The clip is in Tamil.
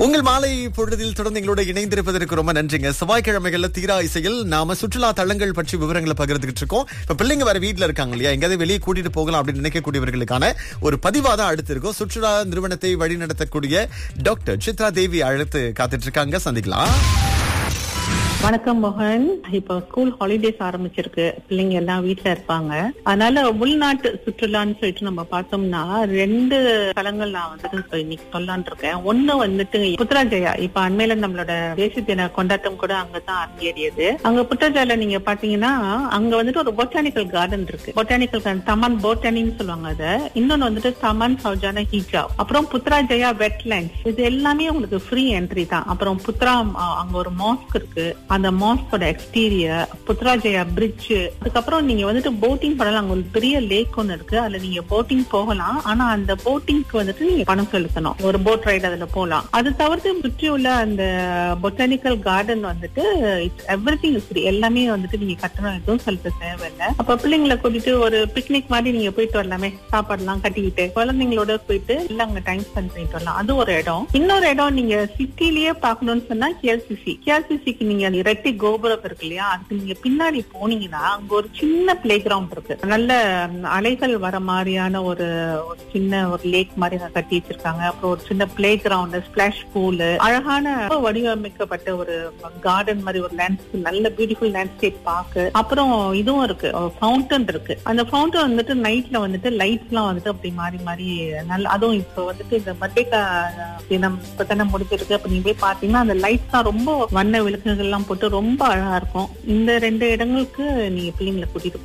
உங்கள் மாலை பொழுதில் தொடர்ந்து எங்களோட இணைந்திருப்பதற்கு ரொம்ப நன்றிங்க செவ்வாய்க்கிழமைகள்ல தீரா இசையில் நாம சுற்றுலா தலங்கள் பற்றி விவரங்களை பகிர்ந்துகிட்டு இருக்கோம் இப்ப பிள்ளைங்க வேற வீட்ல இருக்காங்க இல்லையா எங்கேயாவது வெளியே கூட்டிட்டு போகலாம் அப்படின்னு நினைக்கக்கூடியவர்களுக்கான ஒரு பதிவா தான் அடுத்து இருக்கும் சுற்றுலா நிறுவனத்தை வழிநடத்தக்கூடிய டாக்டர் சித்ரா தேவி அழைத்து காத்துட்டு இருக்காங்க சந்திக்கலாம் வணக்கம் மோகன் இப்போ ஸ்கூல் ஹாலிடேஸ் ஆரம்பிச்சிருக்கு பிள்ளைங்க எல்லாம் வீட்ல இருப்பாங்க அதனால உள்நாட்டு சுற்றுலான்னு சொல்லிட்டு நம்ம பார்த்தோம்னா ரெண்டு தலங்கள் நான் வந்துட்டு இப்ப இன்னைக்கு சொல்லலான் இருக்கேன் ஒண்ணு வந்துட்டு புத்ராஜயா இப்ப அண்மையில நம்மளோட தேசிய தின கொண்டாட்டம் கூட அங்கதான் அரங்கேறியது அங்க புத்ராஜயால நீங்க பாத்தீங்கன்னா அங்க வந்துட்டு ஒரு பொட்டானிக்கல் கார்டன் இருக்கு பொட்டானிக்கல் கார்டன் தமான் போட்டானின்னு சொல்லுவாங்க அத இன்னொன்னு வந்துட்டு தமான் சௌஜானா ஹீஜா அப்புறம் புத்ராஜயா வெட்லேண்ட்ஸ் இது எல்லாமே உங்களுக்கு ஃப்ரீ என்ட்ரி தான் அப்புறம் புத்ரா அ- அங்க ஒரு மாஸ்க் இருக்கு அந்த மாஸ்கோட எக்ஸ்டீரியர் புத்ராஜயா பிரிட்ஜ் அதுக்கப்புறம் நீங்க வந்துட்டு போட்டிங் பண்ணலாம் அங்க ஒரு பெரிய லேக் ஒன்னு இருக்கு அதுல நீங்க போட்டிங் போகலாம் ஆனா அந்த போட்டிங்க்கு வந்துட்டு நீங்க பணம் செலுத்தணும் ஒரு போட் ரைடு அதுல போகலாம் அது தவிர்த்து சுற்றி உள்ள அந்த பொட்டானிக்கல் கார்டன் வந்துட்டு இட்ஸ் எவ்ரி திங் ஃப்ரீ எல்லாமே வந்துட்டு நீங்க கட்டணம் எதுவும் செலுத்த தேவையில்லை அப்ப பிள்ளைங்களை கூட்டிட்டு ஒரு பிக்னிக் மாதிரி நீங்க போயிட்டு வரலாமே சாப்பாடுலாம் கட்டிக்கிட்டு குழந்தைங்களோட போயிட்டு எல்லாம் அங்க டைம் ஸ்பெண்ட் பண்ணிட்டு வரலாம் அது ஒரு இடம் இன்னொரு இடம் நீங்க சிட்டிலேயே பார்க்கணும்னு சொன்னா கேஎல்சிசி கேஎல்சிசிக்கு நீங்க அந்த இரட்டி கோபுரம் இருக்கு இல்லையா அதுக்கு நீங்க பின்னாடி போனீங்கன்னா அங்க ஒரு சின்ன பிளே கிரவுண்ட் இருக்கு நல்ல ம், அலைகள் வர மாதிரியான ஒரு ஒரு சின்ன ஒரு லேக் மாதிரி அங்க கட்டி வச்சிருக்காங்க அப்புறம் ஒரு சின்ன பிளே கிரவுண்ட் ஸ்பிளாஷ் பூல் அழகான ரொம்ப வடிவமைக்கப்பட்ட ஒரு கார்டன் மாதிரி ஒரு லேண்ட்ஸ்கேப் நல்ல பியூட்டிஃபுல் லேண்ட்ஸ்கேப் பார்க்க அப்புறம் இதுவும் இருக்கு ஃபவுண்டன் இருக்கு அந்த ஃபவுண்டன் வந்துட்டு நைட்ல வந்துட்டு லைட்ஸ் எல்லாம் வந்துட்டு அப்படி மாறி மாறி நல்ல அதுவும் இப்போ வந்துட்டு இந்த மர்டேக்கா தினம் இப்ப தானே முடிஞ்சிருக்கு அப்ப நீங்க போய் பாத்தீங்கன்னா அந்த லைட்ஸ் தான் ரொம்ப வண்ண விளக்குகள் எல்லாம் போட்டு ரொம்ப அழகா இருக்கும் இந்த ரெண்டு இடங்களுக்கு நீங்க பிள்ளைங்களை கூட்டிட்டு